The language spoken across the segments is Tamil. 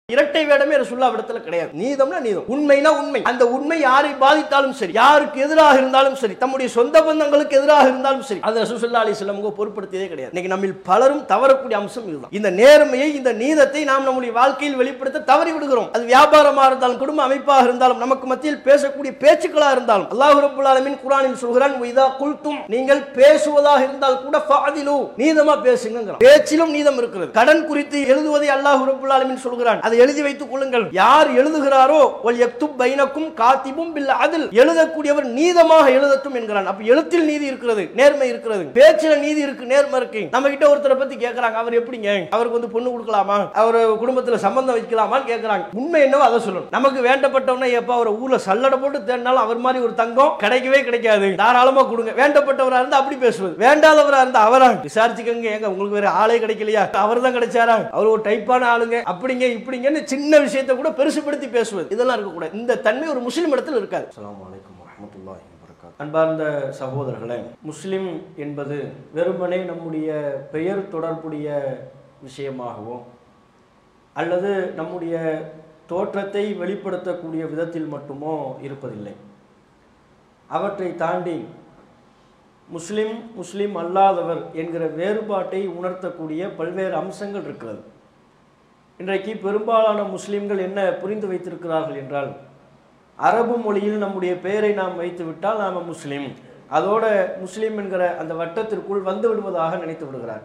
இரட்டை வேடமே ரசுல்லா இடத்துல கிடையாது நீதம்னா நீதம் உண்மைனா உண்மை அந்த உண்மை யாரை பாதித்தாலும் சரி யாருக்கு எதிராக இருந்தாலும் சரி தம்முடைய சொந்த பந்தங்களுக்கு எதிராக இருந்தாலும் சரி அது ரசூலுல்லாஹி அலைஹி வஸல்லம் பொருட்படுத்தியதே கிடையாது இன்னைக்கு நம்மில் பலரும் தவறக்கூடிய அம்சம் இதுதான் இந்த நேர்மையை இந்த நீதத்தை நாம் நம்முடைய வாழ்க்கையில் வெளிப்படுத்த தவறி விடுகிறோம் அது வியாபாரமா இருந்தாலும் குடும்ப அமைப்பாக இருந்தாலும் நமக்கு மத்தியில் பேசக்கூடிய பேச்சுக்களா இருந்தாலும் அல்லாஹ் ரப்பல் ஆலமீன் குர்ஆனில் சொல்கிறான் இதா குல்தும் நீங்கள் பேசுவதாக இருந்தால் கூட ஃபாதிலு நீதமா பேசுங்க பேச்சிலும் நீதம் இருக்கிறது கடன் குறித்து எழுதுவதை அல்லாஹ் ரப்பல் ஆலமீன் சொல்கிறான் அதை எழுதி வைத்துக் கொள்ளுங்கள் யார் எழுதுகிறாரோ ஒல் யக்துப் பைனக்கும் காத்திபும் பில் அதில் எழுதக்கூடியவர் நீதமாக எழுதட்டும் என்கிறான் அப்ப எழுத்தில் நீதி இருக்கிறது நேர்மை இருக்கிறது பேச்சில நீதி இருக்கு நேர்மை இருக்கு நம்ம கிட்ட ஒருத்தரை பத்தி கேக்குறாங்க அவர் எப்படிங்க அவருக்கு வந்து பொண்ணு கொடுக்கலாமா அவர் குடும்பத்துல சம்பந்தம் வைக்கலாமான்னு கேக்குறாங்க உண்மை என்னவோ அதை சொல்லணும் நமக்கு வேண்டப்பட்டவன எப்ப அவர் ஊர்ல சல்லடை போட்டு தேடினாலும் அவர் மாதிரி ஒரு தங்கம் கிடைக்கவே கிடைக்காது தாராளமா கொடுங்க வேண்டப்பட்டவரா இருந்தா அப்படி பேசுவது வேண்டாதவரா இருந்தா அவரா விசாரிச்சுக்கங்க ஏங்க உங்களுக்கு வேற ஆளே கிடைக்கலையா அவர் தான் கிடைச்சாரா அவர் ஒரு டைப்பான ஆளுங்க அப்படிங்க இப்படிங்கன்னு சின்ன விஷயத்தை கூட பெருசுபடுத்தி பேசுவது இதெல்லாம் இருக்கக்கூடாது இந்த தன்மை ஒரு முஸ்லிம் இடத்துல இருக்காது அஸ்ஸலாமு அலைக்கும் வரஹ்மத்துல்லாஹி வபரகாத்துஹு அன்பார்ந்த சகோதரர்களே முஸ்லிம் என்பது வெறுமனே நம்முடைய பெயர் தொடர்புடைய விஷயமாகவோ அல்லது நம்முடைய தோற்றத்தை வெளிப்படுத்தக்கூடிய விதத்தில் மட்டுமோ இருப்பதில்லை அவற்றை தாண்டி முஸ்லிம் முஸ்லிம் அல்லாதவர் என்கிற வேறுபாட்டை உணர்த்தக்கூடிய பல்வேறு அம்சங்கள் இருக்கிறது இன்றைக்கு பெரும்பாலான முஸ்லிம்கள் என்ன புரிந்து வைத்திருக்கிறார்கள் என்றால் அரபு மொழியில் நம்முடைய பெயரை நாம் வைத்து விட்டால் நாம் முஸ்லிம் அதோட முஸ்லிம் என்கிற அந்த வட்டத்திற்குள் வந்து விடுவதாக நினைத்து விடுகிறார்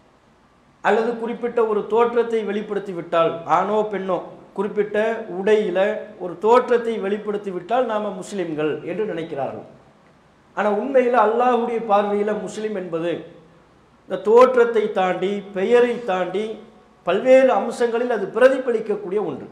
அல்லது குறிப்பிட்ட ஒரு தோற்றத்தை வெளிப்படுத்தி விட்டால் ஆணோ பெண்ணோ குறிப்பிட்ட உடையில ஒரு தோற்றத்தை வெளிப்படுத்தி விட்டால் நாம முஸ்லிம்கள் என்று நினைக்கிறார்கள் ஆனால் உண்மையில் அல்லாஹுடைய பார்வையில் முஸ்லிம் என்பது இந்த தோற்றத்தை தாண்டி பெயரை தாண்டி பல்வேறு அம்சங்களில் அது பிரதிபலிக்கக்கூடிய ஒன்று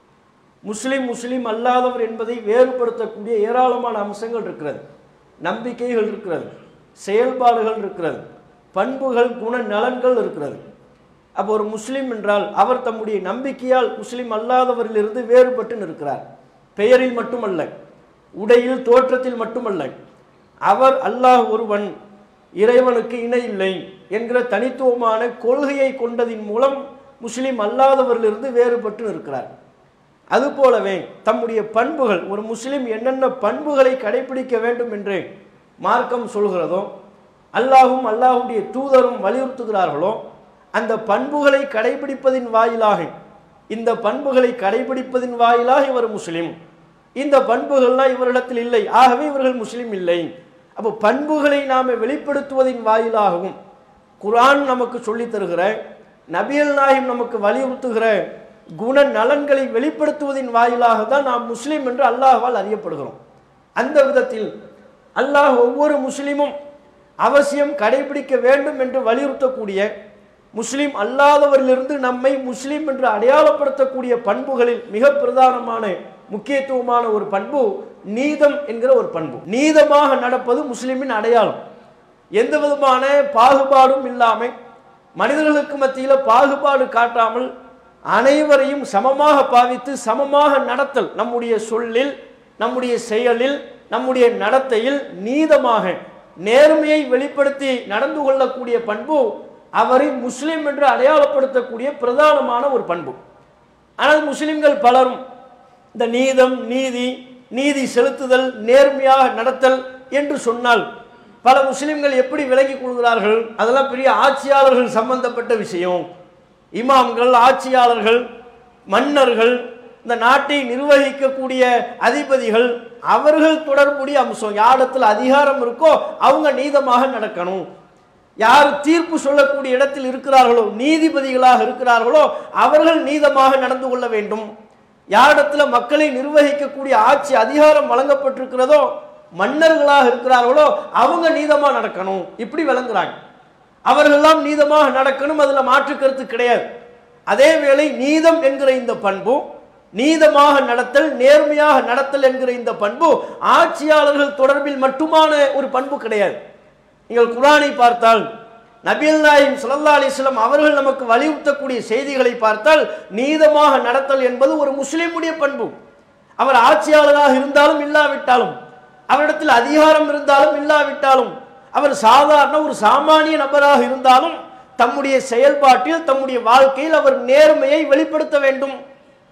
முஸ்லிம் முஸ்லிம் அல்லாதவர் என்பதை வேறுபடுத்தக்கூடிய ஏராளமான அம்சங்கள் இருக்கிறது நம்பிக்கைகள் இருக்கிறது செயல்பாடுகள் இருக்கிறது பண்புகள் குண நலன்கள் இருக்கிறது அப்போ ஒரு முஸ்லிம் என்றால் அவர் தம்முடைய நம்பிக்கையால் முஸ்லிம் அல்லாதவரிலிருந்து வேறுபட்டு நிற்கிறார் பெயரில் மட்டுமல்ல உடையில் தோற்றத்தில் மட்டுமல்ல அவர் அல்லாஹ் ஒருவன் இறைவனுக்கு இணை இல்லை என்கிற தனித்துவமான கொள்கையை கொண்டதின் மூலம் முஸ்லிம் அல்லாதவரிலிருந்து வேறுபட்டு நிற்கிறார் அதுபோலவே தம்முடைய பண்புகள் ஒரு முஸ்லிம் என்னென்ன பண்புகளை கடைபிடிக்க வேண்டும் என்று மார்க்கம் சொல்கிறதோ அல்லாஹும் அல்லாஹுடைய தூதரும் வலியுறுத்துகிறார்களோ அந்த பண்புகளை கடைபிடிப்பதின் வாயிலாக இந்த பண்புகளை கடைபிடிப்பதின் வாயிலாக இவர் முஸ்லிம் இந்த பண்புகள்லாம் இவரிடத்தில் இல்லை ஆகவே இவர்கள் முஸ்லிம் இல்லை அப்போ பண்புகளை நாம் வெளிப்படுத்துவதின் வாயிலாகவும் குர்ஆன் நமக்கு சொல்லித் தருகிற நபியல் நாயம் நமக்கு வலியுறுத்துகிற குண நலன்களை வெளிப்படுத்துவதின் வாயிலாக தான் நாம் முஸ்லிம் என்று அல்லாஹ்வால் அறியப்படுகிறோம் அந்த விதத்தில் அல்லாஹ் ஒவ்வொரு முஸ்லிமும் அவசியம் கடைபிடிக்க வேண்டும் என்று வலியுறுத்தக்கூடிய முஸ்லிம் அல்லாதவரிலிருந்து நம்மை முஸ்லிம் என்று அடையாளப்படுத்தக்கூடிய பண்புகளில் மிக பிரதானமான முக்கியத்துவமான ஒரு பண்பு நீதம் என்கிற ஒரு பண்பு நீதமாக நடப்பது முஸ்லிமின் அடையாளம் எந்த விதமான பாகுபாடும் இல்லாமல் மனிதர்களுக்கு மத்தியில் பாகுபாடு காட்டாமல் அனைவரையும் சமமாக பாவித்து சமமாக நடத்தல் நம்முடைய சொல்லில் நம்முடைய செயலில் நம்முடைய நடத்தையில் நீதமாக நேர்மையை வெளிப்படுத்தி நடந்து கொள்ளக்கூடிய பண்பு அவரை முஸ்லிம் என்று அடையாளப்படுத்தக்கூடிய பிரதானமான ஒரு பண்பு ஆனால் முஸ்லிம்கள் பலரும் இந்த நீதம் நீதி நீதி செலுத்துதல் நேர்மையாக நடத்தல் என்று சொன்னால் பல முஸ்லிம்கள் எப்படி விளங்கிக் கொள்கிறார்கள் அதெல்லாம் பெரிய ஆட்சியாளர்கள் சம்பந்தப்பட்ட விஷயம் இமாம்கள் ஆட்சியாளர்கள் மன்னர்கள் இந்த நாட்டை நிர்வகிக்கக்கூடிய அதிபதிகள் அவர்கள் தொடர்புடைய அம்சம் யாரிடத்தில் அதிகாரம் இருக்கோ அவங்க நீதமாக நடக்கணும் யார் தீர்ப்பு சொல்லக்கூடிய இடத்தில் இருக்கிறார்களோ நீதிபதிகளாக இருக்கிறார்களோ அவர்கள் நீதமாக நடந்து கொள்ள வேண்டும் யாரிடத்துல மக்களை நிர்வகிக்கக்கூடிய ஆட்சி அதிகாரம் வழங்கப்பட்டிருக்கிறதோ மன்னர்களாக இருக்கிறார்களோ அவங்க நீதமா நடக்கணும் இப்படி விளங்குறாங்க அவர்கள்லாம் நீதமாக நடக்கணும் அதுல மாற்று கருத்து கிடையாது அதே வேளை நீதம் என்கிற இந்த பண்பு நீதமாக நடத்தல் நேர்மையாக நடத்தல் என்கிற இந்த பண்பு ஆட்சியாளர்கள் தொடர்பில் மட்டுமான ஒரு பண்பு கிடையாது நீங்கள் குரானை பார்த்தால் நபியல் நாயிம் சுல்லா அலிஸ்லாம் அவர்கள் நமக்கு வலியுறுத்தக்கூடிய செய்திகளை பார்த்தால் நீதமாக நடத்தல் என்பது ஒரு முஸ்லிமுடைய பண்பு அவர் ஆட்சியாளராக இருந்தாலும் இல்லாவிட்டாலும் அவரிடத்தில் அதிகாரம் இருந்தாலும் இல்லாவிட்டாலும் அவர் சாதாரண ஒரு சாமானிய நபராக இருந்தாலும் தம்முடைய செயல்பாட்டில் தம்முடைய வாழ்க்கையில் அவர் நேர்மையை வெளிப்படுத்த வேண்டும்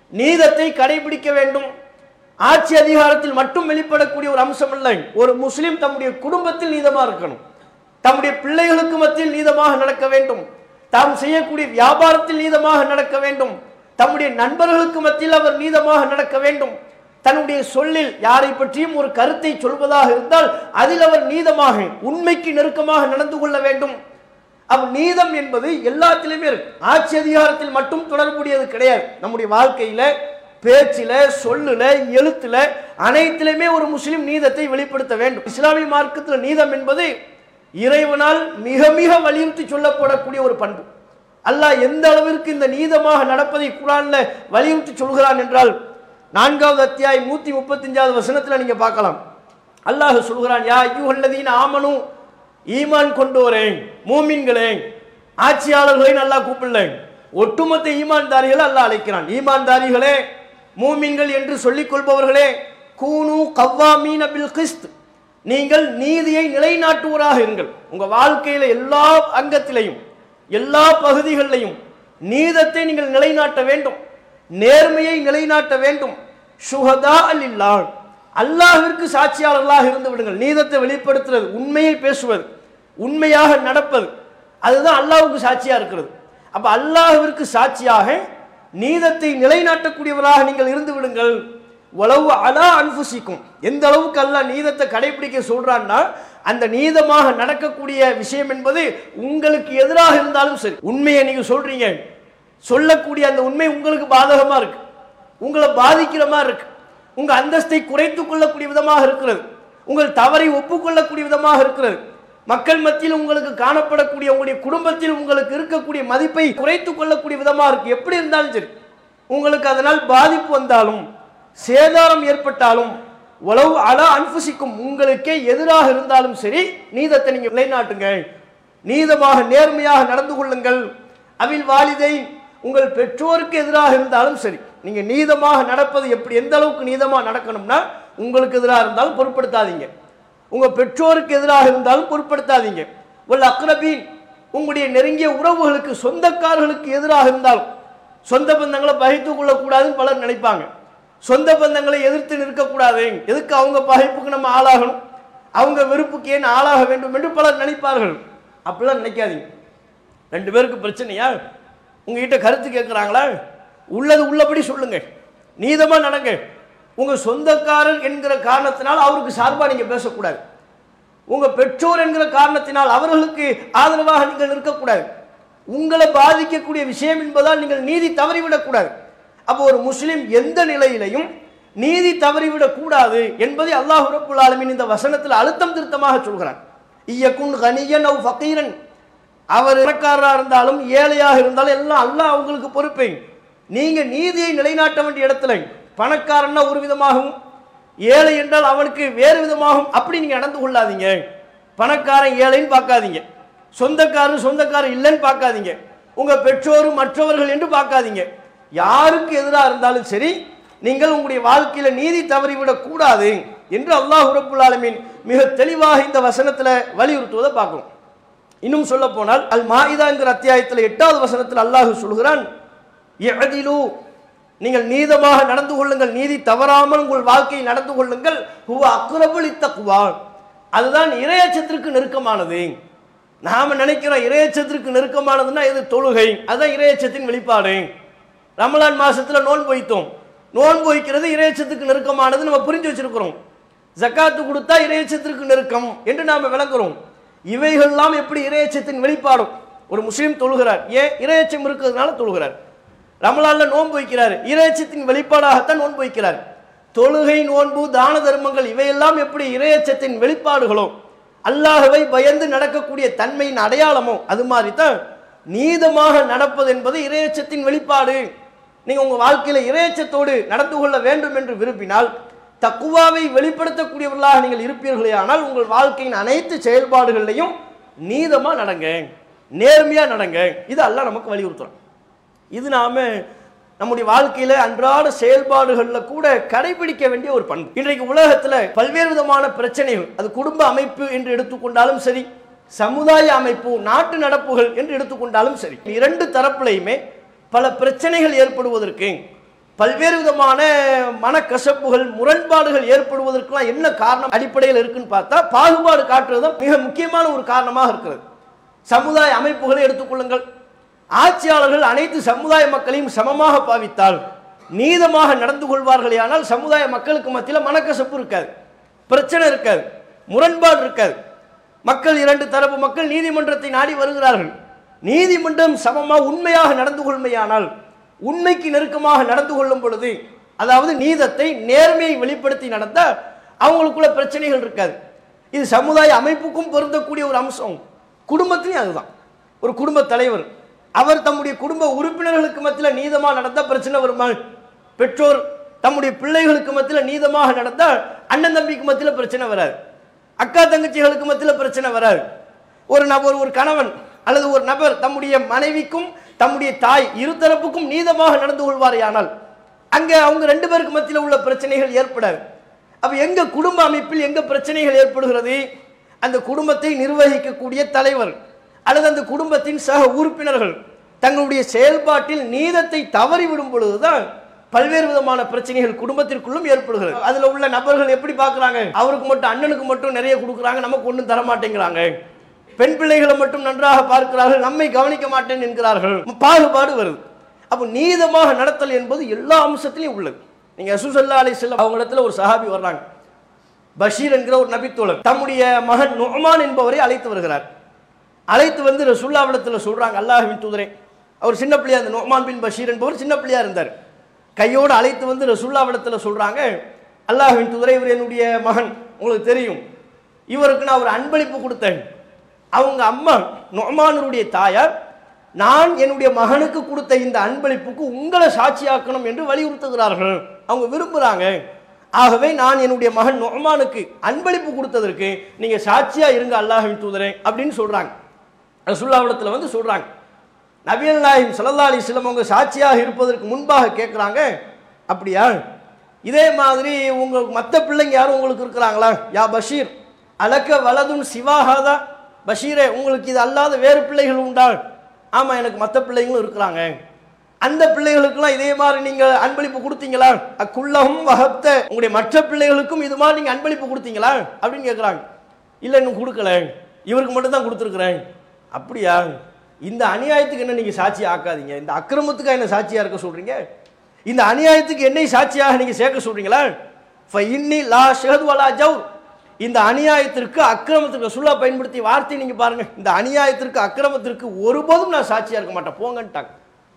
நீதத்தை கடைபிடிக்க வேண்டும் ஆட்சி அதிகாரத்தில் மட்டும் வெளிப்படக்கூடிய ஒரு அம்சம் இல்லை ஒரு முஸ்லிம் தம்முடைய குடும்பத்தில் நீதமா இருக்கணும் தம்முடைய பிள்ளைகளுக்கு மத்தியில் நீதமாக நடக்க வேண்டும் தாம் செய்யக்கூடிய வியாபாரத்தில் நீதமாக நடக்க வேண்டும் தம்முடைய நண்பர்களுக்கு மத்தியில் அவர் நீதமாக நடக்க வேண்டும் தன்னுடைய சொல்லில் யாரை பற்றியும் ஒரு கருத்தை சொல்வதாக இருந்தால் அதில் அவர் நீதமாக உண்மைக்கு நெருக்கமாக நடந்து கொள்ள வேண்டும் அவ் நீதம் என்பது எல்லாத்திலுமே இருக்கு ஆட்சி அதிகாரத்தில் மட்டும் தொடர்புடையது கிடையாது நம்முடைய வாழ்க்கையில பேச்சில சொல்லுல எழுத்துல அனைத்திலுமே ஒரு முஸ்லிம் நீதத்தை வெளிப்படுத்த வேண்டும் இஸ்லாமிய மார்க்கத்தில் நீதம் என்பது இறைவனால் மிக மிக வலியுறுத்தி சொல்லப்படக்கூடிய ஒரு பண்பு அல்லாஹ் எந்த அளவிற்கு இந்த நீதமாக நடப்பதை குரான்ல வலியுறுத்தி சொல்கிறான் என்றால் நான்காவது அத்தியாயம் நூத்தி முப்பத்தஞ்சாவது வசனத்துல நீங்க பார்க்கலாம் அல்லாஹ் சொல்கிறான் யா ஐயுஹல்லதீன ஆமனு ஈமான் கொண்டோரே மூமின்களே ஆட்சியாளர்களை நல்லா கூப்பிடல ஒட்டுமொத்த ஈமான்தாரிகளை அல்லாஹ் அழைக்கிறான் ஈமான்தாரிகளே மூமின்கள் என்று சொல்லிக் கொள்பவர்களே கூனு கவ்வாமீன பில் கிஸ்த் நீங்கள் நீதியை நிலைநாட்டுவோராக இருங்கள் உங்க வாழ்க்கையில எல்லா அங்கத்திலையும் எல்லா பகுதிகளிலையும் நீதத்தை நீங்கள் நிலைநாட்ட வேண்டும் நேர்மையை நிலைநாட்ட வேண்டும் சுகதா அல்லாஹ் அல்லாஹ்விற்கு சாட்சியாளர்களாக இருந்து விடுங்கள் நீதத்தை வெளிப்படுத்துறது உண்மையை பேசுவது உண்மையாக நடப்பது அதுதான் அல்லாஹ்வுக்கு சாட்சியா இருக்கிறது அப்ப அல்லாஹ்விற்கு சாட்சியாக நீதத்தை நிலைநாட்டக்கூடியவராக நீங்கள் இருந்து விடுங்கள் உளவு அலா அன்புசிக்கும் எந்த அளவுக்கு அல்லாஹ் நீதத்தை கடைபிடிக்க சொல்றான்னா அந்த நீதமாக நடக்கக்கூடிய விஷயம் என்பது உங்களுக்கு எதிராக இருந்தாலும் சரி உண்மையை நீங்க சொல்றீங்க சொல்லக்கூடிய அந்த உண்மை உங்களுக்கு பாதகமா இருக்கு உங்களை பாதிக்கிற மாதிரி இருக்கு உங்க அந்தஸ்தை குறைத்துக் கொள்ளக்கூடிய விதமாக இருக்கிறது உங்கள் தவறை ஒப்புக்கொள்ளக்கூடிய விதமாக இருக்கிறது மக்கள் மத்தியில் உங்களுக்கு காணப்படக்கூடிய உங்களுடைய குடும்பத்தில் உங்களுக்கு இருக்கக்கூடிய மதிப்பை குறைத்துக் கொள்ளக்கூடிய விதமாக இருக்கு எப்படி இருந்தாலும் சரி உங்களுக்கு அதனால் பாதிப்பு வந்தாலும் சேதாரம் ஏற்பட்டாலும் உளவு அலா அன்புசிக்கும் உங்களுக்கே எதிராக இருந்தாலும் சரி நீதத்தை நீங்க நிலைநாட்டுங்க நீதமாக நேர்மையாக நடந்து கொள்ளுங்கள் அவில் வாலிதை உங்கள் பெற்றோருக்கு எதிராக இருந்தாலும் சரி நீங்க நீதமாக நடப்பது எப்படி எந்த அளவுக்கு நீதமாக நடக்கணும்னா உங்களுக்கு எதிராக இருந்தாலும் பொருட்படுத்தாதீங்க உங்க பெற்றோருக்கு எதிராக இருந்தாலும் பொருட்படுத்தாதீங்க உள்ள அக்ரபீன் உங்களுடைய நெருங்கிய உறவுகளுக்கு சொந்தக்காரர்களுக்கு எதிராக இருந்தாலும் சொந்த பந்தங்களை பகைத்துக் கொள்ளக்கூடாதுன்னு பலர் நினைப்பாங்க சொந்த பந்தங்களை எதிர்த்து நிற்கக்கூடாது எதுக்கு அவங்க பகைப்புக்கு நம்ம ஆளாகணும் அவங்க வெறுப்புக்கு ஏன் ஆளாக வேண்டும் என்று பலர் நினைப்பார்கள் அப்படிலாம் நினைக்காதீங்க ரெண்டு பேருக்கு பிரச்சனையா உங்ககிட்ட கருத்து கேட்குறாங்களா உள்ளது உள்ளபடி சொல்லுங்க நீதமா நடங்க உங்க சொந்தக்காரர் என்கிற காரணத்தினால் அவருக்கு சார்பா நீங்க பேசக்கூடாது உங்க பெற்றோர் என்கிற காரணத்தினால் அவர்களுக்கு ஆதரவாக நீங்கள் நிற்கக்கூடாது உங்களை பாதிக்கக்கூடிய விஷயம் என்பதால் நீங்கள் நீதி தவறிவிடக்கூடாது அப்போ ஒரு முஸ்லிம் எந்த நிலையிலையும் நீதி தவறிவிடக் கூடாது என்பதை அல்லாஹ் ரப்புல் ஆலமீன் இந்த வசனத்தில் அழுத்தம் திருத்தமாக சொல்கிறான் இயக்குன் கனியன் அவ் ஃபக்கீரன் அவர் இறக்காரராக இருந்தாலும் ஏழையாக இருந்தாலும் எல்லாம் அல்லாஹ் அவங்களுக்கு பொறுப்பை நீங்க நீதியை நிலைநாட்ட வேண்டிய இடத்துல பணக்காரன்னா ஒரு விதமாகவும் ஏழை என்றால் அவனுக்கு வேறு விதமாகவும் அப்படி நீங்க நடந்து கொள்ளாதீங்க பணக்காரன் ஏழைன்னு பார்க்காதீங்க சொந்தக்காரன் சொந்தக்காரன் இல்லைன்னு பார்க்காதீங்க உங்க பெற்றோரும் மற்றவர்கள் என்று பார்க்காதீங்க யாருக்கு எதிராக இருந்தாலும் சரி நீங்கள் உங்களுடைய வாழ்க்கையில நீதி தவறிவிடக் கூடாது என்று அல்லாஹ் ரப்புல் ஆலமீன் மிக தெளிவாக இந்த வசனத்துல வலியுறுத்துவதை பார்க்கணும் இன்னும் சொல்ல போனால் அல் மாயிதாங்கிற அத்தியாயத்தில் எட்டாவது வசனத்தில் அல்லாஹ் சொல்கிறான் "இஅதிலு", நீங்கள் நீதமாக நடந்து கொள்ளுங்கள் நீதி தவறாமல் உங்கள் வாழ்க்கையில் நடந்து கொள்ளுங்கள் ஹுவ அக்ரபுல் இத்தக்வா அதுதான் இரையச்சத்திற்கு நெருக்கமானது நாம நினைக்கிறோம் இரையச்சத்திற்கு நெருக்கமானதுன்னா இது தொழுகை அதுதான் இரையச்சத்தின் வெளிப்பாடு ரமலான் மாசத்துல நோன்பு வைத்தோம் நோன்பு வைக்கிறது இரையச்சத்துக்கு நெருக்கமானது நம்ம புரிஞ்சு வச்சிருக்கிறோம் ஜக்காத்து கொடுத்தா இரையச்சத்திற்கு நெருக்கம் என்று நாம விளங்குறோம் இவைகள்லாம் எப்படி இரையச்சத்தின் வெளிப்பாடும் ஒரு முஸ்லீம் தொழுகிறார் ஏன் இரையச்சம் இருக்கிறதுனால தொழுகிறார் ரமலான்ல நோன்பு வைக்கிறார் இரையச்சத்தின் வெளிப்பாடாகத்தான் நோன்பு வைக்கிறார் தொழுகை நோன்பு தான தர்மங்கள் இவையெல்லாம் எப்படி இரையச்சத்தின் வெளிப்பாடுகளோ அல்லாஹ்வை பயந்து நடக்கக்கூடிய தன்மையின் அடையாளமோ அது மாதிரி தான் நீதமாக நடப்பது என்பது இரையச்சத்தின் வெளிப்பாடு நீங்க உங்க வாழ்க்கையில இரையச்சத்தோடு நடந்து கொள்ள வேண்டும் என்று விரும்பினால் தக்குவாவை வெளிப்படுத்தக்கூடியவர்களாக நீங்கள் இருப்பீர்களே ஆனால் உங்கள் வாழ்க்கையின் அனைத்து செயல்பாடுகள்லையும் நீதமா நடங்க நேர்மையா நடங்க இது அல்லாஹ் நமக்கு வலியுறுத்துறோம் இது நாம நம்முடைய வாழ்க்கையில அன்றாட செயல்பாடுகள்ல கூட கடைபிடிக்க வேண்டிய ஒரு பண்பு இன்றைக்கு உலகத்துல பல்வேறு விதமான பிரச்சனைகள் அது குடும்ப அமைப்பு என்று எடுத்துக்கொண்டாலும் சரி சமுதாய அமைப்பு நாட்டு நடப்புகள் என்று எடுத்துக்கொண்டாலும் சரி இரண்டு தரப்புலையுமே பல பிரச்சனைகள் ஏற்படுவதற்கு பல்வேறு விதமான மனக்கசப்புகள் முரண்பாடுகள் ஏற்படுவதற்கெல்லாம் என்ன காரணம் அடிப்படையில் இருக்குன்னு பார்த்தா பாகுபாடு காட்டுறது தான் மிக முக்கியமான ஒரு காரணமாக இருக்கிறது சமுதாய அமைப்புகளை எடுத்துக்கொள்ளுங்கள் ஆட்சியாளர்கள் அனைத்து சமுதாய மக்களையும் சமமாக பாவித்தால் நீதமாக நடந்து கொள்வார்களே ஆனால் சமுதாய மக்களுக்கு மத்தியில் மனக்கசப்பு இருக்காது பிரச்சனை இருக்காது முரண்பாடு இருக்காது மக்கள் இரண்டு தரப்பு மக்கள் நீதிமன்றத்தை நாடி வருகிறார்கள் நீதிமன்றம் சமமாக உண்மையாக நடந்து கொள்மையானால் உண்மைக்கு நெருக்கமாக நடந்து கொள்ளும் பொழுது அதாவது நீதத்தை நேர்மையை வெளிப்படுத்தி நடந்தால் அவங்களுக்குள்ள பிரச்சனைகள் இருக்காது இது சமுதாய அமைப்புக்கும் பொருந்தக்கூடிய ஒரு அம்சம் குடும்பத்திலையும் அதுதான் ஒரு குடும்ப தலைவர் அவர் தம்முடைய குடும்ப உறுப்பினர்களுக்கு மத்தியில் நீதமாக நடந்தால் பிரச்சனை வருமா பெற்றோர் தம்முடைய பிள்ளைகளுக்கு மத்தியில் நீதமாக நடந்தால் அண்ணன் தம்பிக்கு மத்தியில் பிரச்சனை வராது அக்கா தங்கச்சிகளுக்கு மத்தியில் பிரச்சனை வராது ஒரு நபர் ஒரு கணவன் அல்லது ஒரு நபர் தம்முடைய மனைவிக்கும் தம்முடைய தாய் இருதரப்புக்கும் நீதமாக நடந்து கொள்வாரேயானால் அங்கே அவங்க ரெண்டு பேருக்கு மத்தியில் உள்ள பிரச்சனைகள் ஏற்படாது அப்ப எங்க குடும்ப அமைப்பில் எங்க பிரச்சனைகள் ஏற்படுகிறது அந்த குடும்பத்தை நிர்வகிக்கக்கூடிய தலைவர் அல்லது அந்த குடும்பத்தின் சக உறுப்பினர்கள் தங்களுடைய செயல்பாட்டில் நீதத்தை தவறி விடும் பொழுதுதான் பல்வேறு விதமான பிரச்சனைகள் குடும்பத்திற்குள்ளும் ஏற்படுகிறது அதுல உள்ள நபர்கள் எப்படி பார்க்கறாங்க அவருக்கு மட்டும் அண்ணனுக்கு மட்டும் நிறைய கொடுக்குறாங்க நமக்கு ஒன்றும் தர மாட்டேங்கிறாங்க பெண் பிள்ளைகளை மட்டும் நன்றாக பார்க்கிறார்கள் நம்மை கவனிக்க மாட்டேன் என்கிறார்கள் பாகுபாடு வருது அப்போ நீதமாக நடத்தல் என்பது எல்லா அம்சத்திலையும் உள்ளது நீங்க சுசல்லா அலி செல்லம் அவங்க இடத்துல ஒரு சஹாபி வர்றாங்க பஷீர் என்கிற ஒரு நபித்தோழர் தம்முடைய மகன் நுஹ்மான் என்பவரை அழைத்து வருகிறார் அழைத்து வந்து ரசூல்லாவிடத்தில் சொல்றாங்க அல்லாஹ்வின் தூதரே அவர் சின்ன பிள்ளையா அந்த நுஹ்மான் பின் பஷீர் என்பவர் சின்ன பிள்ளையா இருந்தார் கையோடு அழைத்து வந்து ரசூல்லாவிடத்தில் சொல்றாங்க அல்லாஹ்வின் தூதரே இவர் என்னுடைய மகன் உங்களுக்கு தெரியும் இவருக்கு நான் ஒரு அன்பளிப்பு கொடுத்தேன் அவங்க அம்மா நொமானருடைய தாயார் நான் என்னுடைய மகனுக்கு கொடுத்த இந்த அன்பளிப்புக்கு உங்களை சாட்சியாக்கணும் என்று வலியுறுத்துகிறார்கள் அவங்க விரும்புகிறாங்க ஆகவே நான் என்னுடைய மகன் நொமானுக்கு அன்பளிப்பு கொடுத்ததற்கு நீங்க சாட்சியா இருங்க அல்லாஹின் தூதரே அப்படின்னு சொல்றாங்க ரசுல்லாவிடத்தில் வந்து சொல்றாங்க நபியல் நாயிம் சல்லா அலிஸ்லம் அவங்க சாட்சியாக இருப்பதற்கு முன்பாக கேட்குறாங்க அப்படியா இதே மாதிரி உங்க மற்ற பிள்ளைங்க யாரும் உங்களுக்கு இருக்கிறாங்களா யா பஷீர் அலக்க வலதும் சிவாகாதா பஷீரே உங்களுக்கு இது அல்லாத வேறு பிள்ளைகள் உண்டா ஆமா எனக்கு மற்ற பிள்ளைங்களும் இருக்கிறாங்க அந்த பிள்ளைகளுக்கெல்லாம் இதே மாதிரி நீங்க அன்பளிப்பு கொடுத்தீங்களா அக்குள்ளகும் வகத்த உங்களுடைய மற்ற பிள்ளைகளுக்கும் இது மாதிரி நீங்க அன்பளிப்பு கொடுத்தீங்களா அப்படின்னு கேட்குறாங்க இல்லை இன்னும் கொடுக்கல இவருக்கு மட்டும் தான் கொடுத்துருக்குறேன் அப்படியா இந்த அநியாயத்துக்கு என்ன நீங்க சாட்சி ஆக்காதீங்க இந்த அக்கிரமத்துக்கு என்ன சாட்சியா இருக்க சொல்றீங்க இந்த அநியாயத்துக்கு என்னை சாட்சியாக நீங்க சேர்க்க சொல்றீங்களா இன்னி லா ஷஹது வலா ஜவுர் இந்த அநியாயத்திற்கு அக்கிரமத்திற்கு சுல்லா பயன்படுத்தி வார்த்தை நீங்க பாருங்க இந்த அநியாயத்திற்கு அக்கிரமத்திற்கு ஒருபோதும் நான் சாட்சியா இருக்க மாட்டேன் போங்கன்ட்டாங்க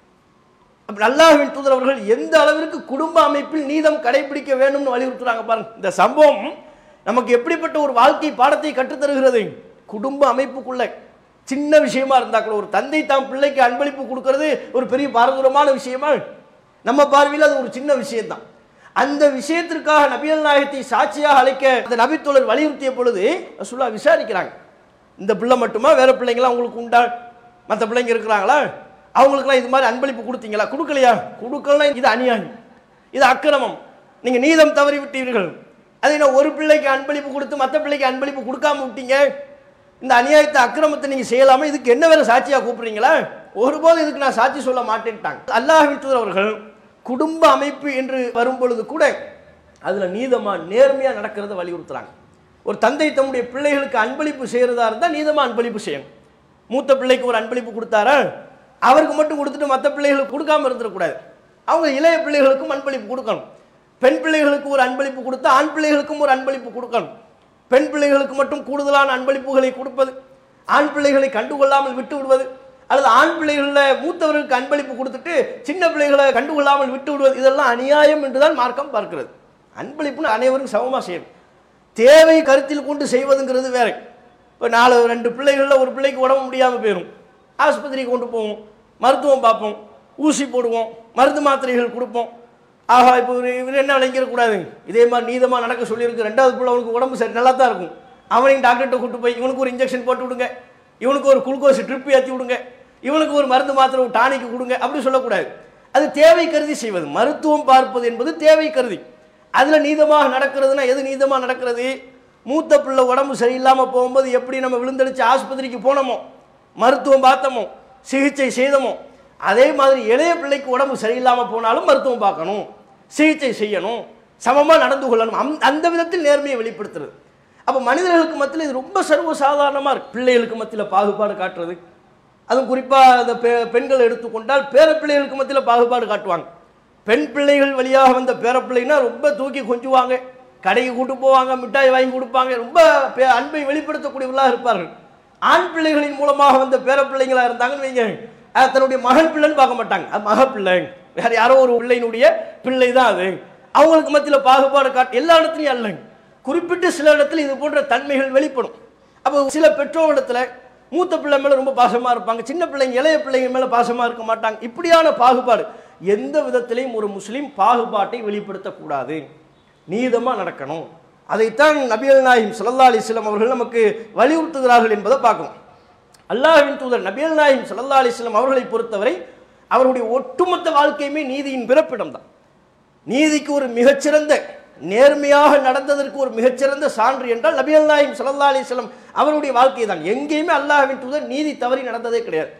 அப்ப அல்லாஹ்வின் தூதர் அவர்கள் எந்த அளவிற்கு குடும்ப அமைப்பில் நீதம் கடைபிடிக்க வேண்டும்னு வலியுறுத்துறாங்க பாருங்க இந்த சம்பவம் நமக்கு எப்படிப்பட்ட ஒரு வாழ்க்கை பாடத்தை கற்றுத்தருகிறது குடும்ப அமைப்புக்குள்ள சின்ன விஷயமா இருந்தா கூட ஒரு தந்தை தாம் பிள்ளைக்கு அன்பளிப்பு கொடுக்கறது ஒரு பெரிய பாரதூரமான விஷயமா நம்ம பார்வையில் அது ஒரு சின்ன விஷயம்தான் அந்த விஷயத்திற்காக நபியல் நாயகத்தை சாட்சியாக அழைக்க அந்த நபித்தோழர் வலியுறுத்திய பொழுது ரசூல்லா விசாரிக்கிறாங்க இந்த பிள்ளை மட்டுமா வேற பிள்ளைங்களாம் உங்களுக்கு உண்டா மற்ற பிள்ளைங்க இருக்கிறாங்களா அவங்களுக்குலாம் இது மாதிரி அன்பளிப்பு கொடுத்தீங்களா கொடுக்கலையா கொடுக்கலாம் இது அநியாயம் இது அக்கிரமம் நீங்க நீதம் தவறி விட்டீர்கள் அதை நான் ஒரு பிள்ளைக்கு அன்பளிப்பு கொடுத்து மற்ற பிள்ளைக்கு அன்பளிப்பு கொடுக்காம விட்டீங்க இந்த அநியாயத்தை அக்கிரமத்தை நீங்க செய்யலாமா இதுக்கு என்ன வேற சாட்சியா கூப்பிடுறீங்களா ஒருபோதும் இதுக்கு நான் சாட்சி சொல்ல மாட்டேன்ட்டாங்க அல்லாஹ் தூதர் அவர்கள் குடும்ப அமைப்பு என்று வரும் பொழுது கூட அதுல நீதமா நேர்மையா நடக்கிறத வலியுறுத்துறாங்க ஒரு தந்தை தம்முடைய பிள்ளைகளுக்கு அன்பளிப்பு செய்யறதா இருந்தா நீதமா அன்பளிப்பு செய்யணும் மூத்த பிள்ளைக்கு ஒரு அன்பளிப்பு கொடுத்தாரா அவருக்கு மட்டும் கொடுத்துட்டு மற்ற பிள்ளைகளுக்கு கொடுக்காம இருந்துடக்கூடாது அவங்க இளைய பிள்ளைகளுக்கும் அன்பளிப்பு கொடுக்கணும் பெண் பிள்ளைகளுக்கு ஒரு அன்பளிப்பு கொடுத்து ஆண் பிள்ளைகளுக்கும் ஒரு அன்பளிப்பு கொடுக்கணும் பெண் பிள்ளைகளுக்கு மட்டும் கூடுதலான அன்பளிப்புகளை கொடுப்பது ஆண் பிள்ளைகளை கண்டுகொள்ளாமல் விட்டு விடுவது அல்லது ஆண் பிள்ளைகளில் மூத்தவர்களுக்கு அன்பளிப்பு கொடுத்துட்டு சின்ன பிள்ளைகளை கண்டுகொள்ளாமல் விட்டு விடுவது இதெல்லாம் அநியாயம் என்றுதான் மார்க்கம் பார்க்கிறது அன்பளிப்புன்னு அனைவரும் சமமாக செய்யணும் தேவை கருத்தில் கொண்டு செய்வதுங்கிறது வேற இப்போ நாலு ரெண்டு பிள்ளைகளில் ஒரு பிள்ளைக்கு உடம்பு முடியாமல் போயிடும் ஆஸ்பத்திரிக்கு கொண்டு போவோம் மருத்துவம் பார்ப்போம் ஊசி போடுவோம் மருந்து மாத்திரைகள் கொடுப்போம் ஆஹா இப்போ இவர் இவர் என்ன விளங்கிடக்கூடாது இதே மாதிரி நீதமாக நடக்க சொல்லியிருக்கு ரெண்டாவது பிள்ளை அவனுக்கு உடம்பு சரி நல்லா தான் இருக்கும் அவனையும் டாக்டர்கிட்ட கூட்டு போய் இவனுக்கு ஒரு இன்ஜெக்ஷன் போட்டு விடுங்க இவனுக்கு ஒரு குளுக்கோஸ் ட்ரிப் ஏற்றி விடுங்க இவனுக்கு ஒரு மருந்து மாத்திரை ஒரு டானிக்கு கொடுங்க அப்படி சொல்லக்கூடாது அது தேவை கருதி செய்வது மருத்துவம் பார்ப்பது என்பது தேவை கருதி அதில் நீதமாக நடக்கிறதுனா எது நீதமாக நடக்கிறது மூத்த பிள்ளை உடம்பு சரியில்லாமல் போகும்போது எப்படி நம்ம விழுந்தடிச்சு ஆஸ்பத்திரிக்கு போனோமோ மருத்துவம் பார்த்தோமோ சிகிச்சை செய்தோமோ அதே மாதிரி இளைய பிள்ளைக்கு உடம்பு சரியில்லாமல் போனாலும் மருத்துவம் பார்க்கணும் சிகிச்சை செய்யணும் சமமாக நடந்து கொள்ளணும் அந் அந்த விதத்தில் நேர்மையை வெளிப்படுத்துறது அப்போ மனிதர்களுக்கு மத்தியில் இது ரொம்ப சர்வசாதாரணமாக இருக்கு பிள்ளைகளுக்கு மத்தியில் பாகுபாடு காட்டுறது அதுவும் குறிப்பாக அந்த பெ பெண்கள் எடுத்துக்கொண்டால் பேர பிள்ளைகளுக்கு மத்தியில் பாகுபாடு காட்டுவாங்க பெண் பிள்ளைகள் வழியாக வந்த பேர பிள்ளைன்னா ரொம்ப தூக்கி கொஞ்சுவாங்க கடைக்கு கூட்டு போவாங்க மிட்டாய் வாங்கி கொடுப்பாங்க ரொம்ப பே- அன்பை வெளிப்படுத்தக்கூடியவர்களாக இருப்பார்கள் ஆண் பிள்ளைகளின் மூலமாக வந்த பேர பிள்ளைங்களா இருந்தாங்கன்னு வைங்க அஹ் தன்னுடைய மகள் பிள்ளைன்னு பார்க்க மாட்டாங்க அது மக பிள்ளை வேற யாரோ ஒரு பிள்ளையினுடைய பிள்ளை தான் அது அவங்களுக்கு மத்தியில் பாகுபாடு காட்டு எல்லா இடத்துலையும் அல்லங்க குறிப்பிட்ட சில இடத்துல இது போன்ற தன்மைகள் வெளிப்படும் அப்போ சில பெற்றோரிடத்துல மூத்த பிள்ளை மேல ரொம்ப பாசமா இருப்பாங்க சின்ன பிள்ளைங்க இளைய பிள்ளைங்க மேல பாசமா இருக்க மாட்டாங்க இப்படியான பாகுபாடு எந்த விதத்திலையும் ஒரு முஸ்லீம் பாகுபாட்டை வெளிப்படுத்தக்கூடாது நீதமா நடக்கணும் அதைத்தான் நபிகள் நாயிம் ஸல்லல்லாஹு அலைஹி வஸல்லம் அவர்கள் நமக்கு வலியுறுத்துகிறார்கள் என்பதை பார்க்கணும் அல்லாஹ்வின் தூதர் நபிகள் நாயிம் ஸல்லல்லாஹு அலைஹி வஸல்லம் அவர்களை பொறுத்தவரை அவருடைய ஒட்டுமொத்த வாழ்க்கையுமே நீதியின் பிறப்பிடம் தான் நீதிக்கு ஒரு மிகச்சிறந்த நேர்மையாக நடந்ததற்கு ஒரு மிகச்சிறந்த சான்று என்றால் நபிகள் நாயிம் ஸல்லல்லாஹு அலைஹி வஸல்லம் அவருடைய வாழ்க்கை தான் எங்கேயுமே அல்லாஹ்வின் தூதர் நீதி தவறி நடந்ததே கிடையாது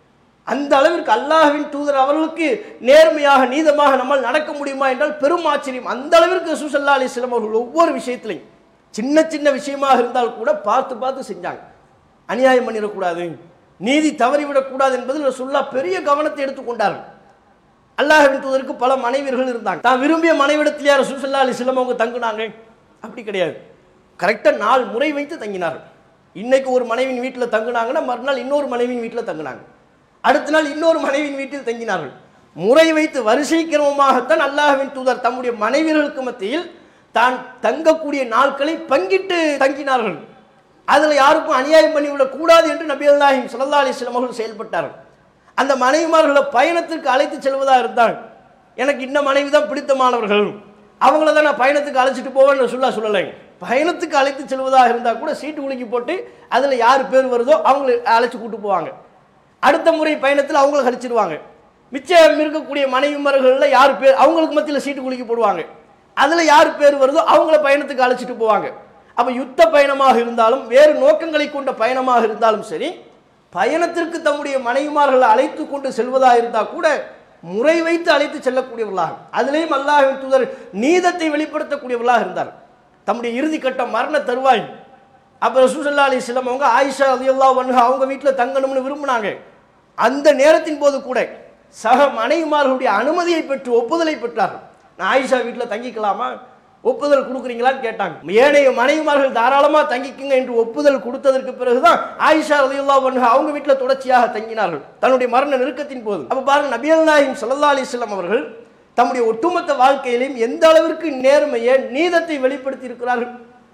அந்த அளவிற்கு அல்லாஹ்வின் தூதர் அவர்களுக்கு நேர்மையாக நீதமாக நம்மால் நடக்க முடியுமா என்றால் பெரும் ஆச்சரியம் அந்த அளவிற்கு ரசூசல்லா அலிஸ்லாம் அவர்கள் ஒவ்வொரு விஷயத்திலையும் சின்ன சின்ன விஷயமாக இருந்தால் கூட பார்த்து பார்த்து செஞ்சாங்க அநியாயம் பண்ணிடக்கூடாது நீதி தவறிவிடக்கூடாது என்பதில் ரசூல்லா பெரிய கவனத்தை எடுத்துக்கொண்டார்கள் அல்லாஹ்வின் தூதருக்கு பல மனைவியர்கள் இருந்தாங்க தான் விரும்பிய மனைவிடத்திலேயே ரசூசல்லா அலிஸ்லாம் அவங்க தங்குனாங்க அப்படி கிடையாது கரெக்டாக நாள் முறை வைத்து தங்கினார்கள் இன்னைக்கு ஒரு மனைவியின் வீட்டில் தங்குனாங்கன்னா மறுநாள் இன்னொரு மனைவியின் வீட்டில் தங்குனாங்க அடுத்த நாள் இன்னொரு மனைவியின் வீட்டில் தங்கினார்கள் முறை வைத்து வரிசை கிரமமாகத்தான் அல்லாஹ்வின் தூதர் தம்முடைய மனைவியர்களுக்கு மத்தியில் தான் தங்கக்கூடிய நாட்களை பங்கிட்டு தங்கினார்கள் அதில் யாருக்கும் அநியாயம் பண்ணிவிடக் கூடாது என்று நபி அல்லாஹிம் சல்லா அலிஸ்லாம் அவர்கள் செயல்பட்டார்கள் அந்த மனைவிமார்களை பயணத்திற்கு அழைத்து செல்வதாக இருந்தால் எனக்கு இந்த மனைவி தான் பிடித்தமானவர்கள் அவங்கள தான் நான் பயணத்துக்கு அழைச்சிட்டு போவேன்னு சொல்ல சொல்லலை பயணத்துக்கு அழைத்து செல்வதாக இருந்தால் கூட சீட்டு குலுக்கி போட்டு அதில் யார் பேர் வருதோ அவங்களை அழைச்சி கூட்டு போவாங்க அடுத்த முறை பயணத்தில் அவங்கள கழிச்சிடுவாங்க மிச்சம் இருக்கக்கூடிய மனைவிமார்களில் யார் பேர் அவங்களுக்கு மத்தியில் சீட்டு குலுக்கி போடுவாங்க அதில் யார் பேர் வருதோ அவங்கள பயணத்துக்கு அழைச்சிட்டு போவாங்க அப்போ யுத்த பயணமாக இருந்தாலும் வேறு நோக்கங்களை கொண்ட பயணமாக இருந்தாலும் சரி பயணத்திற்கு தம்முடைய மனைவிமார்களை அழைத்து கொண்டு செல்வதாக இருந்தால் கூட முறை வைத்து அழைத்து செல்லக்கூடியவர்களாக அதிலேயும் அல்லாஹ்வின் தூதர் நீதத்தை வெளிப்படுத்தக்கூடியவர்களாக இருந்தார் தம்முடைய இறுதி கட்டம் மரண தருவாய் அப்போ ரசூசல்லா அலி இஸ்லாம் அவங்க ஆயிஷா ரலியல்லாஹு வன்ஹா அவங்க வீட்டில் தங்கணும்னு விரும்பினாங்க அந்த நேரத்தின் போது கூட சக மனைவிமார்களுடைய அனுமதியை பெற்று ஒப்புதலை பெற்றார்கள் நான் ஆயிஷா வீட்டில் தங்கிக்கலாமா ஒப்புதல் கொடுக்குறீங்களான்னு கேட்டாங்க ஏனைய மனைவிமார்கள் தாராளமாக தங்கிக்குங்க என்று ஒப்புதல் கொடுத்ததற்கு பிறகுதான் ஆயிஷா ரலியல்லாஹு வன்ஹா அவங்க வீட்டில் தொடர்ச்சியாக தங்கினார்கள் தன்னுடைய மரண நெருக்கத்தின் போது அப்போ பாருங்க நபியல் நாயிம் ஸல்லல்லாஹு அலைஹி வஸல்லம் அவர்கள் தம்முடைய ஒட்டுமொத்த வாழ்க்கையிலும் எந்த அளவிற்கு நேர்மையை நீதத்தை வெளிப்படுத்தி இருக்கிறார்கள்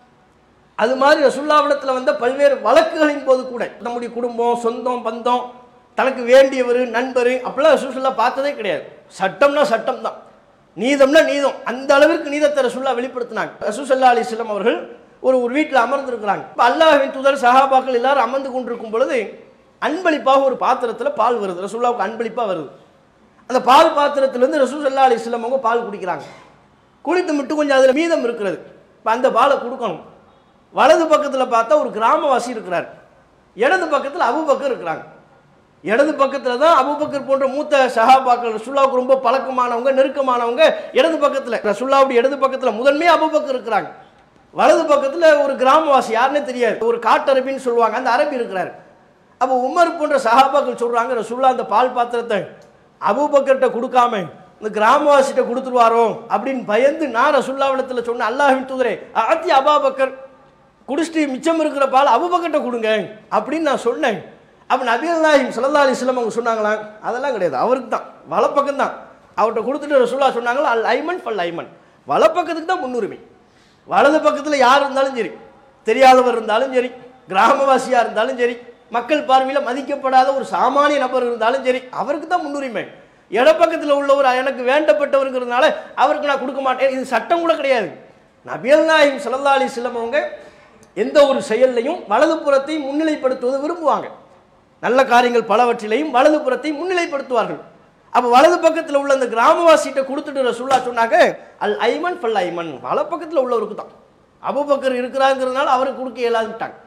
அது மாதிரி ரசுல்லாவிடத்தில் வந்த பல்வேறு வழக்குகளின் போது கூட நம்முடைய குடும்பம் சொந்தம் பந்தம் தனக்கு வேண்டியவர் நண்பர் அப்படிலாம் ரசூல்லா பார்த்ததே கிடையாது சட்டம்னா சட்டம் தான் நீதம்னா நீதம் அந்த அளவிற்கு நீதத்தை ரசூல்லா வெளிப்படுத்தினாங்க ரசூசல்லா அலிஸ்லாம் அவர்கள் ஒரு ஒரு வீட்டில் அமர்ந்திருக்கிறாங்க இப்போ அல்லாஹ்வின் தூதர் சஹாபாக்கள் எல்லாரும் அமர்ந்து கொண்டிருக்கும் பொழுது அன்பளிப்பாக ஒரு பாத்திரத்தில் பால் வருது ரசூல்லாவுக்கு அன்பளிப்பாக வருது அந்த பால் பாத்திரத்திலேருந்து ரசூசல்லா அலிஸ்லாம் அவங்க பால் குடிக்கிறாங்க குடித்து விட்டு கொஞ்சம் அதில் மீதம் இருக்கிறது இப்போ அந்த பாலை கொடுக்கணும் வலது பக்கத்தில் பார்த்தா ஒரு கிராமவாசி இருக்கிறார் இடது பக்கத்தில் அபுபக்கர் இருக்கிறாங்க இடது பக்கத்தில் தான் அபுபக்கர் போன்ற மூத்த சஹாபாக்கள் ரசுல்லாவுக்கு ரொம்ப பழக்கமானவங்க நெருக்கமானவங்க இடது பக்கத்தில் ரசுல்லாவுடைய இடது பக்கத்தில் முதன்மையா அபுபக்கர் இருக்கிறாங்க வலது பக்கத்தில் ஒரு கிராமவாசி யாருன்னே தெரியாது ஒரு காட்டரபின்னு சொல்லுவாங்க அந்த அரபி இருக்கிறார் அப்போ உமர் போன்ற சஹாபாக்கள் சொல்றாங்க ரசுல்லா அந்த பால் பாத்திரத்தை அபூபக்கர்கிட்ட கொடுக்காம இந்த கிராமவாசிட்ட கொடுத்துருவாரோ அப்படின்னு பயந்து நான் ரசுல்லாவிடத்தில் சொன்ன அல்லாஹின் தூதரே ஆத்தி அபாபக்கர் குடிச்சிட்டு மிச்சம் இருக்கிற பால் அபுபக்கர்கிட்ட கொடுங்க அப்படின்னு நான் சொன்னேன் அப்போ நபிகள் நாயிம் சல்லா அலிஸ்லாம் அவங்க சொன்னாங்களாம் அதெல்லாம் கிடையாது அவருக்கு தான் வலப்பக்கம் தான் அவர்கிட்ட கொடுத்துட்டு ரசுல்லா சொன்னாங்களா அல் ஐமன் ஃபல் ஐமன் வலப்பக்கத்துக்கு தான் முன்னுரிமை வலது பக்கத்தில் யார் இருந்தாலும் சரி தெரியாதவர் இருந்தாலும் சரி கிராமவாசியாக இருந்தாலும் சரி மக்கள் பார்வையில் மதிக்கப்படாத ஒரு சாமானிய நபர் இருந்தாலும் சரி அவருக்கு தான் முன்னுரிமை இடப்பக்கத்தில் உள்ளவர் எனக்கு வேண்டப்பட்டவருங்கிறதுனால அவருக்கு நான் கொடுக்க மாட்டேன் இது சட்டம் கூட கிடையாது நபியல் நாயிம் சல்லா அலிஸ்லாம் அவங்க எந்த ஒரு செயல்லையும் வலதுபுறத்தை முன்னிலைப்படுத்துவதை விரும்புவாங்க நல்ல காரியங்கள் பலவற்றிலையும் வலதுபுறத்தை முன்னிலைப்படுத்துவார்கள் அப்போ வலது பக்கத்தில் உள்ள அந்த கிராமவாசிகிட்ட கொடுத்துட்டு ரசூல்லா சொன்னாங்க அல் ஐமன் ஃபல் ஐமன் வல பக்கத்தில் உள்ளவருக்கு தான் அபுபக்கர் இருக்கிறாங்கிறதுனால அவருக்கு கொடுக்க இயலாதுட்டாங்க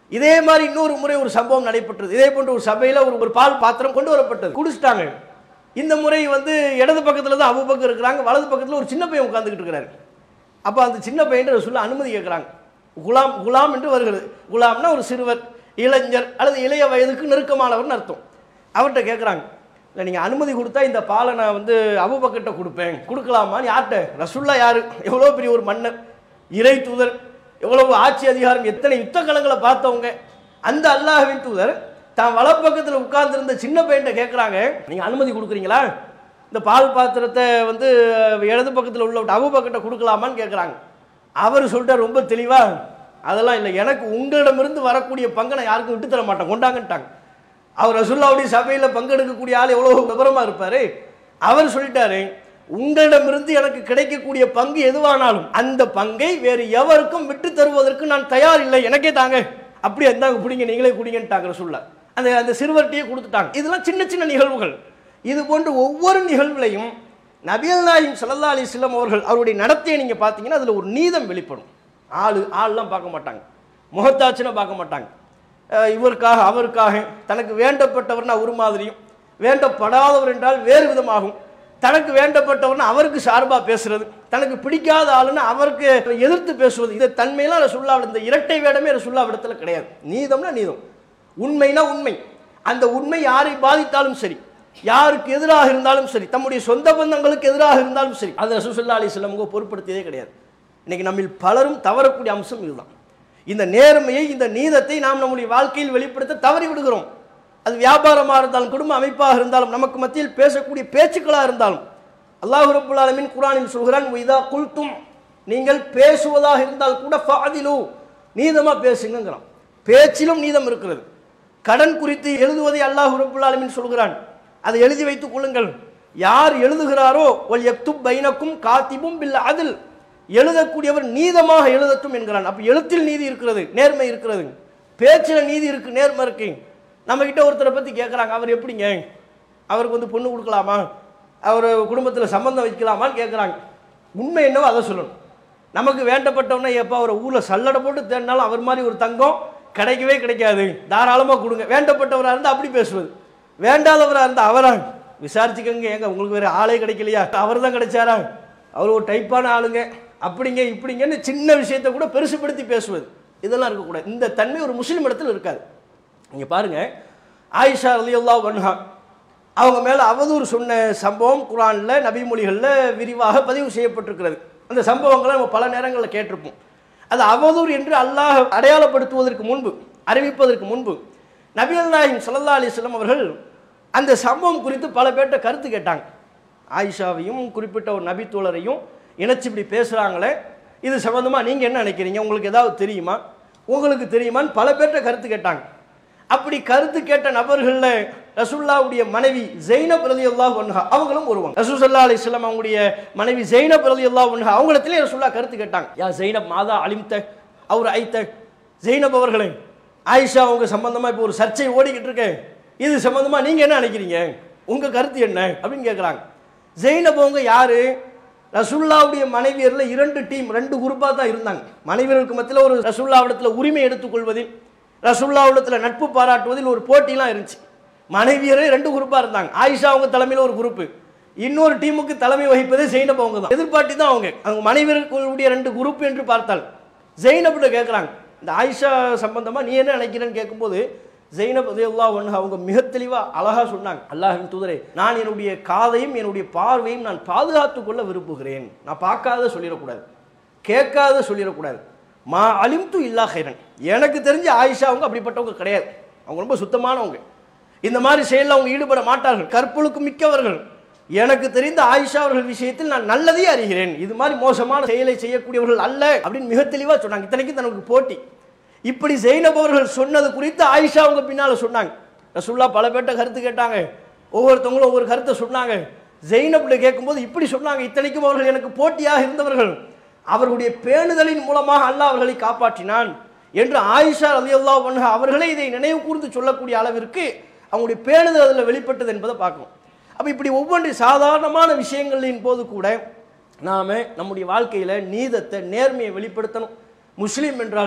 இதே மாதிரி இன்னொரு முறை ஒரு சம்பவம் நடைபெற்றது இதே போன்ற ஒரு சபையில் ஒரு ஒரு பால் பாத்திரம் கொண்டு வரப்பட்டது குடிச்சிட்டாங்க இந்த முறை வந்து இடது பக்கத்தில் தான் அபுபக்கர் இருக்கிறாங்க வலது பக்கத்தில் ஒரு சின்ன பையன் உட்காந்துக்கிட்டு இருக்கிறாரு அப்போ அந்த சின்ன பையன் சொல்ல அனுமதி கேட்குறாங்க குலாம் குலாம் என்று வருகிறது குலாம்னா ஒரு சிறுவர் இளைஞர் அல்லது இளைய வயதுக்கு நெருக்கமானவர்னு அர்த்தம் அவர்கிட்ட கேட்குறாங்க இல்லை நீங்கள் அனுமதி கொடுத்தா இந்த பாலை நான் வந்து அபுபக்கிட்ட கொடுப்பேன் கொடுக்கலாமான்னு யார்கிட்ட ரசுல்லா யாரு எவ்வளோ பெரிய ஒரு மன்னர் இறை தூதர் எவ்வளவு ஆட்சி அதிகாரம் எத்தனை யுத்த களங்களை பார்த்தவங்க அந்த அல்லாஹ்வின் தூதர் தான் வலப்பக்கத்தில் உட்கார்ந்திருந்த சின்ன பையன்ட்ட கேட்குறாங்க நீங்கள் அனுமதி கொடுக்குறீங்களா இந்த பால் பாத்திரத்தை வந்து இடது பக்கத்தில் உள்ள அபு பக்கத்தை கொடுக்கலாமான்னு கேட்குறாங்க அவர் சொல்லிட்டார் ரொம்ப தெளிவா அதெல்லாம் இல்லை எனக்கு உங்களிடமிருந்து வரக்கூடிய பங்கை நான் யாருக்கும் விட்டு தர மாட்டேன் கொண்டாங்கன்ட்டாங்க அவர் ரசுல்லாவுடைய சபையில் பங்கெடுக்கக்கூடிய ஆள் எவ்வளோ விவரமாக இருப்பார் அவர் சொல்லிட்டாரு உங்களிடமிருந்து எனக்கு கிடைக்கக்கூடிய பங்கு எதுவானாலும் அந்த பங்கை வேறு எவருக்கும் விட்டு தருவதற்கு நான் தயார் இல்லை எனக்கே தாங்க அப்படி இருந்தாங்க பிடிங்க நீங்களே குடிங்கன்ட்டாங்க ரசுல்லா அந்த அந்த சிறுவர்கிட்டயே கொடுத்துட்டாங்க இதெல்லாம் சின்ன சின்ன நிகழ்வுகள் இது போன்று ஒவ்வொரு நிகழ்வுலையும் நபியல் நாயும் சல்லா அலிஸ்லாம் அவர்கள் அவருடைய நடத்தையை நீங்கள் பார்த்தீங்கன்னா அதில் ஒரு நீதம் வெளிப்படும் ஆளு ஆள்லாம் பார்க்க மாட்டாங்க முகத்தாச்சுன்னு பார்க்க மாட்டாங்க அஹ் இவருக்காக அவருக்காக தனக்கு வேண்டப்பட்டவர்னா ஒரு மாதிரியும் வேண்டப்படாதவர் என்றால் வேறு விதமாகும் தனக்கு வேண்டப்பட்டவர்னா அவருக்கு சார்பாக பேசுறது தனக்கு பிடிக்காத ஆளுன்னா அவருக்கு எதிர்த்து பேசுவது இதை தன்மையெல்லாம் ரசுல்லா இந்த இரட்டை வேடமே ரசுல்லா இடத்துல கிடையாது நீதம்னா நீதம் உண்மைனா உண்மை அந்த உண்மை யாரை பாதித்தாலும் சரி யாருக்கு எதிராக இருந்தாலும் சரி தம்முடைய சொந்த பந்தங்களுக்கு எதிராக இருந்தாலும் சரி அதை ரசூசல்லா அலிஸ்லமுக பொருட்படுத்தியதே கிடையாது இன்னைக்கு நம்மில் பலரும் தவறக்கூடிய அம்சம் இதுதான் இந்த நேர்மையை இந்த நீதத்தை நாம் நம்முடைய வாழ்க்கையில் வெளிப்படுத்த தவறி விடுகிறோம் அது வியாபாரமாக இருந்தாலும் குடும்ப அமைப்பாக இருந்தாலும் நமக்கு மத்தியில் பேசக்கூடிய பேச்சுக்களாக இருந்தாலும் அல்லாஹ் ரபுல் ஆலமீன் குரானில் சொல்கிறான் இதா குல்தும் நீங்கள் பேசுவதாக இருந்தால் கூட ஃபாதிலு நீதமாக பேசுங்கிறான் பேச்சிலும் நீதம் இருக்கிறது கடன் குறித்து எழுதுவதை அல்லாஹ் ரபுல் ஆலமீன் சொல்கிறான் அதை எழுதி வைத்துக் கொள்ளுங்கள் யார் எழுதுகிறாரோ ஒல் எக்துப் பைனக்கும் காத்திபும் பில் அதில் எழுதக்கூடியவர் நீதமாக எழுதட்டும் என்கிறான் அப்ப எழுத்தில் நீதி இருக்கிறது நேர்மை இருக்கிறது பேச்சில் நீதி இருக்கு நேர்மை இருக்கு நம்ம கிட்ட ஒருத்தரை பத்தி கேட்குறாங்க அவர் எப்படிங்க அவருக்கு வந்து பொண்ணு கொடுக்கலாமா அவர் குடும்பத்தில் சம்பந்தம் வைக்கலாமான்னு கேட்குறாங்க உண்மை என்னவோ அதை சொல்லணும் நமக்கு வேண்டப்பட்டவனா எப்போ அவரை ஊரில் சல்லடை போட்டு தேடினாலும் அவர் மாதிரி ஒரு தங்கம் கிடைக்கவே கிடைக்காது தாராளமாக கொடுங்க வேண்டப்பட்டவராக இருந்தால் அப்படி பேசுவது வேண்டாதவராக இருந்தால் அவரா விசாரிச்சுக்கோங்க ஏங்க உங்களுக்கு வேறு ஆளே கிடைக்கலையா அவர் தான் கிடைச்சாரா அவர் ஒரு டைப்பான ஆளுங்க அப்படிங்க இப்படிங்கன்னு சின்ன விஷயத்தை கூட பெருசுப்படுத்தி பேசுவது இதெல்லாம் இருக்கக்கூடாது இந்த தன்மை ஒரு முஸ்லீம் இடத்துல இருக்காது இங்கே பாருங்க ஆயிஷா ரலியல்லா வன்ஹா அவங்க மேலே அவதூறு சொன்ன சம்பவம் குரானில் நபிமொழிகளில் விரிவாக பதிவு செய்யப்பட்டிருக்கிறது அந்த சம்பவங்களை நம்ம பல நேரங்களில் கேட்டிருப்போம் அது அவதூறு என்று அல்லாஹ் அடையாளப்படுத்துவதற்கு முன்பு அறிவிப்பதற்கு முன்பு நபிகள் நாயகம் ஸல்லல்லாஹு அலைஹி வஸல்லம் அவர்கள் அந்த சம்பவம் குறித்து பல பேர்கிட்ட கருத்து கேட்டாங்க ஆயிஷாவையும் குறிப்பிட்ட ஒரு நபித்தோழரையும் இணைச்சு இப்படி பேசுகிறாங்களே இது சம்மந்தமாக நீங்கள் என்ன நினைக்கிறீங்க உங்களுக்கு ஏதாவது தெரியுமா உங்களுக்கு தெரியுமான்னு பல பேர்கிட்ட கருத்து கேட்டாங்க அப்படி கருத்து கேட்ட நபர்களில் ரசூல்லாவுடைய மனைவி ஜெய்னப் ரலி அல்லாஹ் ஒன்ஹா அவங்களும் வருவாங்க ரசூல் சல்லா அலிஸ்லாம் அவங்களுடைய மனைவி ஜெய்னப் ரலி அல்லாஹ் ஒன்ஹா அவங்களத்திலே ரசூல்லா கருத்து கேட்டாங்க யா ஜெய்னப் மாதா அலிம்த அவர் ஐத்த ஜெய்னப் அவர்களே ஆயிஷா அவங்க சம்பந்தமா இப்போ ஒரு சர்ச்சை ஓடிக்கிட்டு இருக்கு இது சம்பந்தமா நீங்க என்ன நினைக்கிறீங்க உங்க கருத்து என்ன அப்படின்னு கேட்குறாங்க ஜெய்னப் அவங்க யாரு ரசுல்லாவுடைய மனைவியரில் இரண்டு டீம் ரெண்டு குரூப்பாக தான் இருந்தாங்க மனைவியர்களுக்கு மத்தியில் ஒரு ரசுல்லாவிடத்தில் உரிமை எடுத்துக்கொள்வதில் ரசுல்லாவிடத்தில் நட்பு பாராட்டுவதில் ஒரு போட்டிலாம் இருந்துச்சு மனைவியரே ரெண்டு குரூப்பாக இருந்தாங்க ஆயிஷா அவங்க தலைமையில் ஒரு குரூப்பு இன்னொரு டீமுக்கு தலைமை வகிப்பதே ஜெயினப் அவங்க தான் எதிர்பார்ட்டி தான் அவங்க அவங்க மனைவியர்களுடைய ரெண்டு குரூப் என்று பார்த்தால் ஜெயினப்ல கேட்குறாங்க இந்த ஆயிஷா சம்பந்தமாக நீ என்ன நினைக்கிறேன்னு கேட்கும்போது ஜெயினப் ரலியல்லாஹு அன்ஹா அவங்க மிக தெளிவாக அழகாக சொன்னாங்க அல்லாஹ்வின் தூதரே நான் என்னுடைய காதையும் என்னுடைய பார்வையும் நான் பாதுகாத்துக் கொள்ள விரும்புகிறேன் நான் பார்க்காத சொல்லிடக்கூடாது கேட்காத சொல்லிடக்கூடாது மா அலிம்து இல்லா ஹைரன் எனக்கு தெரிஞ்ச ஆயிஷா அவங்க அப்படிப்பட்டவங்க கிடையாது அவங்க ரொம்ப சுத்தமானவங்க இந்த மாதிரி செயலில் அவங்க ஈடுபட மாட்டார்கள் கற்பொழுக்கு மிக்கவர்கள் எனக்கு தெரிந்த ஆயிஷா அவர்கள் விஷயத்தில் நான் நல்லதே அறிகிறேன் இது மாதிரி மோசமான செயலை செய்யக்கூடியவர்கள் அல்ல அப்படின்னு மிக தெளிவாக சொன்னாங்க இத்தனைக்கும் தனக்கு போட்டி இப்படி ஜெயினப் அவர்கள் சொன்னது குறித்து ஆயிஷா அவங்க பின்னால சொன்னாங்க ரசுல்லா பல பேர்ட்ட கருத்து கேட்டாங்க ஒவ்வொருத்தவங்களும் ஒவ்வொரு கருத்தை சொன்னாங்க ஜெயினப்ல கேட்கும்போது இப்படி சொன்னாங்க இத்தனைக்கும் அவர்கள் எனக்கு போட்டியாக இருந்தவர்கள் அவர்களுடைய பேணுதலின் மூலமாக அல்லாஹ் அவர்களை காப்பாற்றினான் என்று ஆயிஷா ரலியல்லாஹு அன்ஹா அவர்களே இதை நினைவு கூர்ந்து சொல்லக்கூடிய அளவிற்கு அவங்களுடைய பேணுதல் அதில் வெளிப்பட்டது என்பதை பார்க்கணும் அப்போ இப்படி ஒவ்வொன்று சாதாரணமான விஷயங்களின் போது கூட நாம் நம்முடைய வாழ்க்கையில் நீதத்தை நேர்மையை வெளிப்படுத்தணும் முஸ்லீம் என்றால்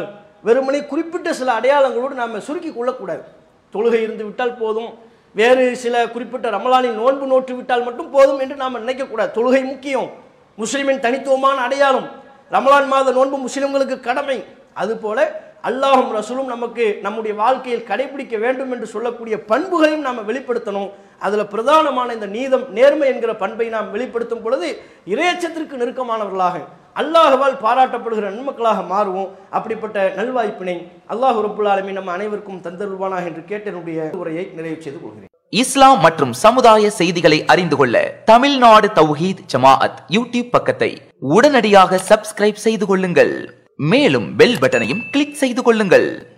வெறுமனே குறிப்பிட்ட சில அடையாளங்களோடு நாம் சுருக்கி கொள்ளக்கூடாது தொழுகை இருந்து விட்டால் போதும் வேறு சில குறிப்பிட்ட ரமலானின் நோன்பு நோற்று விட்டால் மட்டும் போதும் என்று நாம் நினைக்கக்கூடாது தொழுகை முக்கியம் முஸ்லிமின் தனித்துவமான அடையாளம் ரமலான் மாத நோன்பு முஸ்லிம்களுக்கு கடமை அதுபோல அல்லாஹும் ரசூலும் நமக்கு நம்முடைய வாழ்க்கையில் கடைபிடிக்க வேண்டும் என்று சொல்லக்கூடிய பண்புகளையும் நாம் வெளிப்படுத்தணும் அதில் பிரதானமான இந்த நீதம் நேர்மை என்கிற பண்பை நாம் வெளிப்படுத்தும் பொழுது இறையச்சத்திற்கு நெருக்கமானவர்களாக அல்லாஹ்வால் பாராட்டப்படுகிற நன்மக்களாக மாறுவோம் அப்படிப்பட்ட நல்வாய்ப்பினை அல்லாஹ் ரப்புல் ஆலமீன் நம்ம அனைவருக்கும் தந்தருவானாக என்று கேட்ட என்னுடைய உரையை நிறைவு செய்து கொள்கிறேன் இஸ்லாம் மற்றும் சமுதாய செய்திகளை அறிந்து கொள்ள தமிழ்நாடு தௌஹீத் ஜமாஅத் யூடியூப் பக்கத்தை உடனடியாக சப்ஸ்கிரைப் செய்து கொள்ளுங்கள் மேலும் பெல் பட்டனையும் கிளிக் செய்து கொள்ளுங்கள்